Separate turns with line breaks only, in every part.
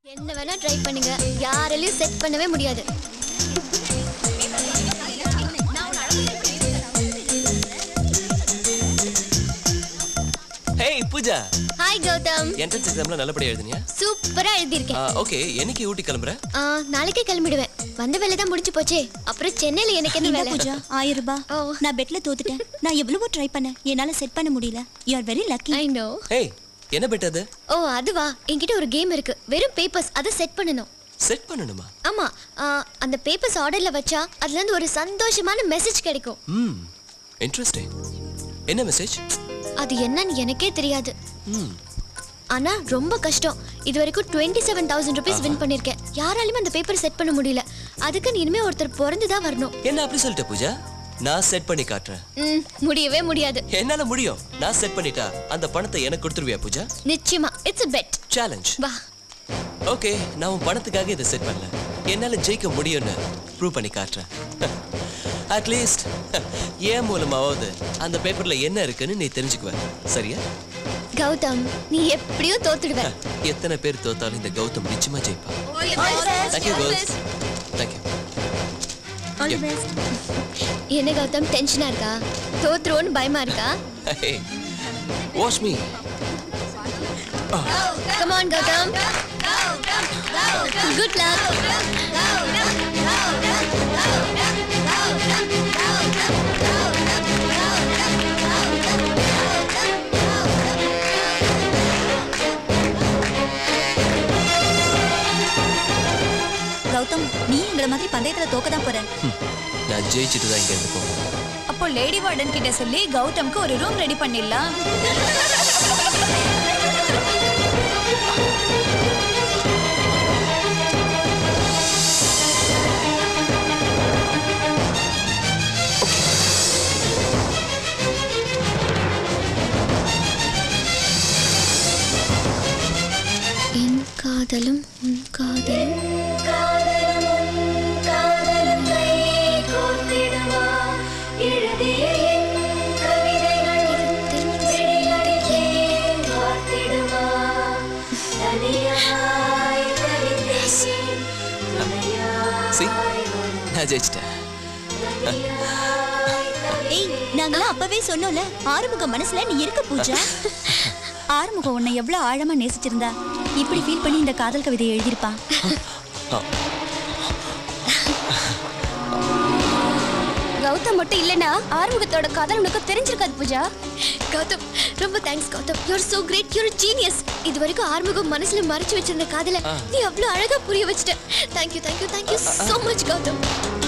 என்ன வேணா ட்ரை பண்ணுங்க யாராலையும் செட் பண்ணவே முடியாது
hey Pooja
hi Gautham
entrance எக்ஸாம்ல நல்லபடியா எழுதுனியா
சூப்பரா எழுதியிருக்கேன்
ஓகே என்னைக்கு ஊட்டி கிளம்புற
ஆ, நாளைக்கே கிளம்பிடுவேன் வந்த வேலை தான் முடிஞ்சு போச்சே அப்புறம் சென்னையில எனக்கு என்ன
இந்த
வேலை
பூஜா ஆயிரம் ரூபாய்
ஓ.
நான் பெட்ல தோத்துட்டேன் நான் எவ்வளவோ ட்ரை பண்ணேன் என்னால செட் பண்ண முடியல you are very lucky
I know
hey என்ன பெட் அது
ஓ அதுவா என்கிட்ட ஒரு கேம் இருக்கு வெறும் பேப்பர்ஸ் அதை செட் பண்ணணும்
செட் பண்ணணுமா
ஆமா ஆ, அந்த பேப்பர்ஸ் ஆர்டர்ல வச்சா அதுல இருந்து ஒரு சந்தோஷமான மெசேஜ் கிடைக்கும்
ம் இன்ட்ரெஸ்டிங் என்ன மெசேஜ்
அது என்னன்னு எனக்கே தெரியாது
ம்
ஆனா ரொம்ப கஷ்டம் இது வரைக்கும் twenty seven thousand rupees win பண்ணிருக்கேன் யாராலையும் அந்த பேப்பர் செட் பண்ண முடியல அதுக்கு இனிமே ஒருத்தர் பிறந்து தான் வரணும்
என்ன அப்படி சொல்லிட்ட பூஜா நான் செட் பண்ணி காட்டுறேன்
ம், முடியவே முடியாது
என்னால முடியும் நான் செட் பண்ணிட்டா அந்த பணத்தை எனக்கு கொடுத்துருவியா பூஜா
நிச்சயமா இட்ஸ் a பெட்
சேலஞ்ச்
வா
ஓகே நான் உன் பணத்துக்காக இதை செட் பண்ணல என்னால ஜெயிக்க முடியும்னு ப்ரூவ் பண்ணி காட்டுறேன் அட்லீஸ்ட் ஏன் மூலமாவது அந்த பேப்பர்ல என்ன இருக்குன்னு நீ தெரிஞ்சுக்குவ சரியா
கௌதம் நீ எப்படியும் தோத்துடுவ
எத்தனை பேர் தோத்தாலும் இந்த கௌதம் நிச்சயமா ஜெயிப்பான் thank you girls thank you
all the best
என்ன கௌதம் டென்ஷனா இருக்கா தோத்துருவோன்னு பயமா இருக்கா
hey watch me
come on Gautham good luck
Gautham நீ எங்கள மாதிரி பந்தயத்துல தோக்க தான் போற
நான் ஜெயிச்சுட்டு தான் இங்க இருந்து போவேன்
அப்போ லேடி வார்டன் கிட்ட சொல்லி கௌதம்க்கு ஒரு ரூம் ரெடி பண்ணிடலாம்
என் காதலும் உன் காதலும்
சி நான் ஜெயிச்சிட்டேன்
ஏய் நாங்களாம் அப்பவே சொன்னோம்ல ஆறுமுக மனசுல நீ இருக்க பூஜா ஆறுமுகம் உன்னை எவ்வளவு ஆழமா நேசிச்சிருந்தா இப்படி ஃபீல் பண்ணி இந்த காதல் கவிதையை எழுதியிருப்பான்
கௌதம் மட்டும் இல்லனா ஆறுமுகத்தோட காதல் உனக்கு தெரிஞ்சிருக்காது பூஜா கௌதம் ரொம்ப thanks Gautham you are so great you are genius இது வரைக்கும் ஆறுமுகம் மனசுல மறைச்சு வச்சிருந்த காதல நீ அவ்வளவு அழகா புரிய வச்சிட்ட thank you thank you thank you so much Gautham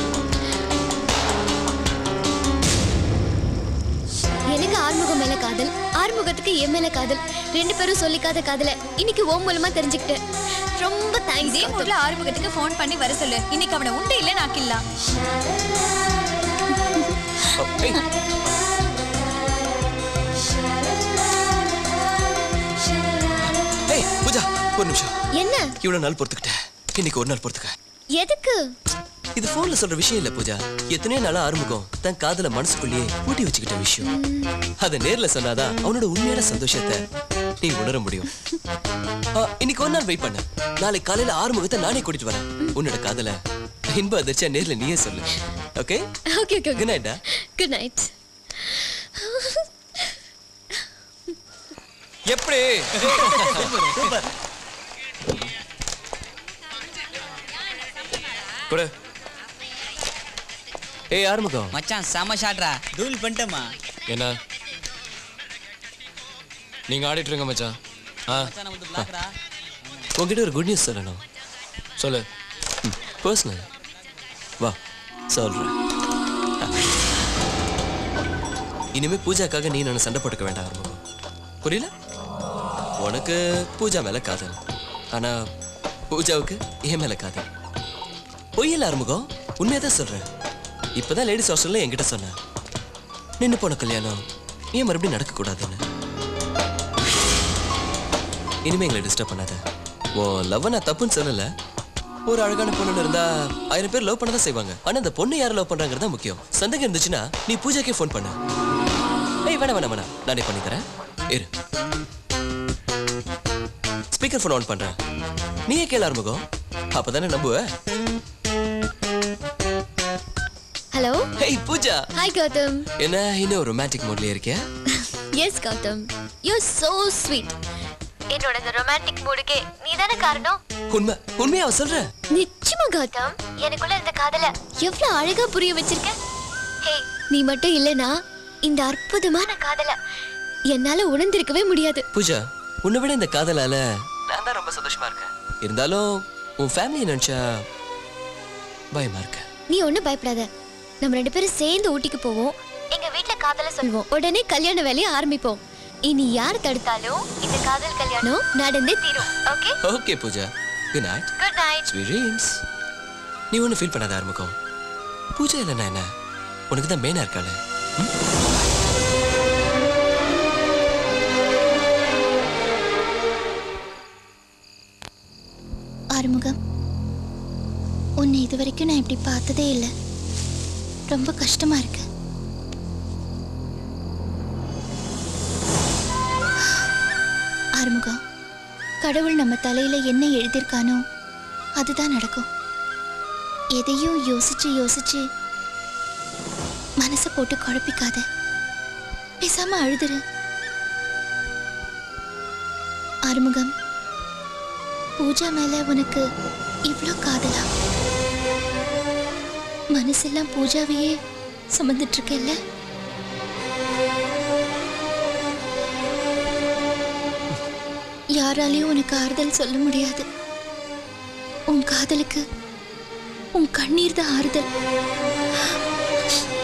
எனக்கு ஆறுமுகம் மேல காதல் ஆறுமுகத்துக்கு என் மேல காதல் ரெண்டு பேரும் சொல்லிக்காத காதல இன்னைக்கு ஓம் மூலமா தெரிஞ்சுக்கிட்டேன் ரொம்ப தேங்க்ஸ்
இதே மூட்ல ஆறுமுகத்துக்கு ஃபோன் பண்ணி வர சொல்லு இன்னைக்கு அவனை உண்டு இல்ல நாக்கில்லாம்
ஏய் ஏய் பூஜா ஒரு நிமிஷம்
என்ன
இவ்வளவு நாள் பொறுத்துக்கிட்டேன் இன்னைக்கு ஒரு நாள் பொறுத்துக்க
எதுக்கு
இது போன்ல சொல்ற விஷயம் இல்ல பூஜா எத்தனையோ நாளா ஆரம்பிக்கும் தன் காதல மனசுக்குள்ளேயே பூட்டி வச்சுக்கிட்ட விஷயம் அத நேர்ல சொன்னாதான் அவனோட உண்மையான சந்தோஷத்தை நீ உணர முடியும் ஆ, இன்னைக்கு ஒரு நாள் வெயிட் பண்ண நாளைக்கு காலையில ஆறுமுகத்தை நானே கூட்டிட்டு வரேன் உன்னோட காதல இன்ப அதிர்ச்சியா நேர்ல நீயே சொல்லு ஓகே
ஓகே ஓகே
குட் நைட்டா
குட் நைட்
எப்படி கொடு ஏய் ஆறுமுகம்
மச்சான் செம ஷாட்ரா தூள் பண்ணிட்டேமா
என்ன நீங்க ஆடிட்டு இருங்க மச்சான் ஆ
மச்சான் நம்ம பிளாக்ரா
உங்ககிட்ட ஒரு குட் நியூஸ் சொல்லணும் சொல்லு பர்சனல் வா சொல்றேன் இனிமே பூஜாக்காக நீ நான் சண்டை போட்டுக்க வேண்டாம் ஆரம்பம் புரியல உனக்கு பூஜா மேல காதல் ஆனா பூஜாவுக்கு என் மேல காதல் பொய்யல ஆரம்பம் உண்மையா தான் சொல்றேன் இப்பதான் லேடிஸ் ஹாஸ்டல்ல என்கிட்ட சொன்னேன் நின்னு போன கல்யாணம் ஏன் மறுபடியும் நடக்க கூடாதுன்னு இனிமே எங்களை டிஸ்டர்ப் பண்ணாத ஓ லவ் நான் தப்புன்னு சொல்லல ஒரு அழகான பொண்ணு இருந்தா ஆயிரம் பேர் லவ் பண்ண தான் செய்வாங்க ஆனா அந்த பொண்ணு யாரை லவ் பண்றாங்கிறது தான் முக்கியம் சந்தேகம் இருந்துச்சுன்னா நீ பூஜாக்கே ஃபோன் பண்ணு ஏய் வேணாம் வேணாம் வேணாம் நானே பண்ணி தரேன் இரு ஸ்பீக்கர் ஃபோன் ஆன் பண்றேன் நீயே கேள ஆரம்பிக்கும் அப்பதானே நம்புவ
hello
hey Pooja
hi Gautham
என்ன இன்னும் ரொமான்டிக் மூட்லயே இருக்கியா
yes Gautham you so sweet என்னோட இந்த ரொமான்டிக் மூடுக்கே நீ தானே காரணம்
உண்மை உண்மையா சொல்ற
நிச்சயமா கௌதம் எனக்குள்ள இருந்த காதல எவ்வளவு அழகா புரிய வச்சிருக்க ஹே நீ மட்டும் இல்லனா இந்த அற்புதமான காதல என்னால உணர்ந்திருக்கவே முடியாது
பூஜா உன்னை விட இந்த காதலால நான் தான் ரொம்ப சந்தோஷமா இருக்கேன் இருந்தாலும் உன் ஃபேமிலியை நினைச்சா பயமா இருக்க
நீ ஒண்ணும் பயப்படாத நம்ம ரெண்டு பேரும் சேர்ந்து ஊட்டிக்கு போவோம் எங்க வீட்ல காதல சொல்லுவோம் உடனே கல்யாண வேலையை ஆரம்பிப்போம் இனி யார் தடுத்தாலும் இந்த காதல் கல்யாணம் நடந்தே தீரும் okay
okay Pooja good night
good night
sweet dreams நீ ஒன்றும் ஃபீல் பண்ணாத ஆரம்பிக்கும் பூஜா இல்லைன்னா என்ன உனக்கு தான் மெயினாக இருக்காளே
ஆறுமுகம் உன்னை இது வரைக்கும் நான் இப்படி பார்த்ததே இல்லை ரொம்ப கஷ்டமா இருக்கு ஆறுமுகம் கடவுள் நம்ம தலையில என்ன எழுதியிருக்கானோ அதுதான் நடக்கும் எதையும் யோசிச்சு யோசிச்சு மனசை போட்டு குழப்பிக்காத பேசாம அழுதுரு ஆறுமுகம் பூஜா மேல உனக்கு இவ்ளோ காதலா மனசெல்லாம் பூஜாவையே சுமந்துட்டு இருக்கல்ல யாராலையும் உனக்கு ஆறுதல் சொல்ல முடியாது உன் காதலுக்கு உன் கண்ணீர் தான் ஆறுதல்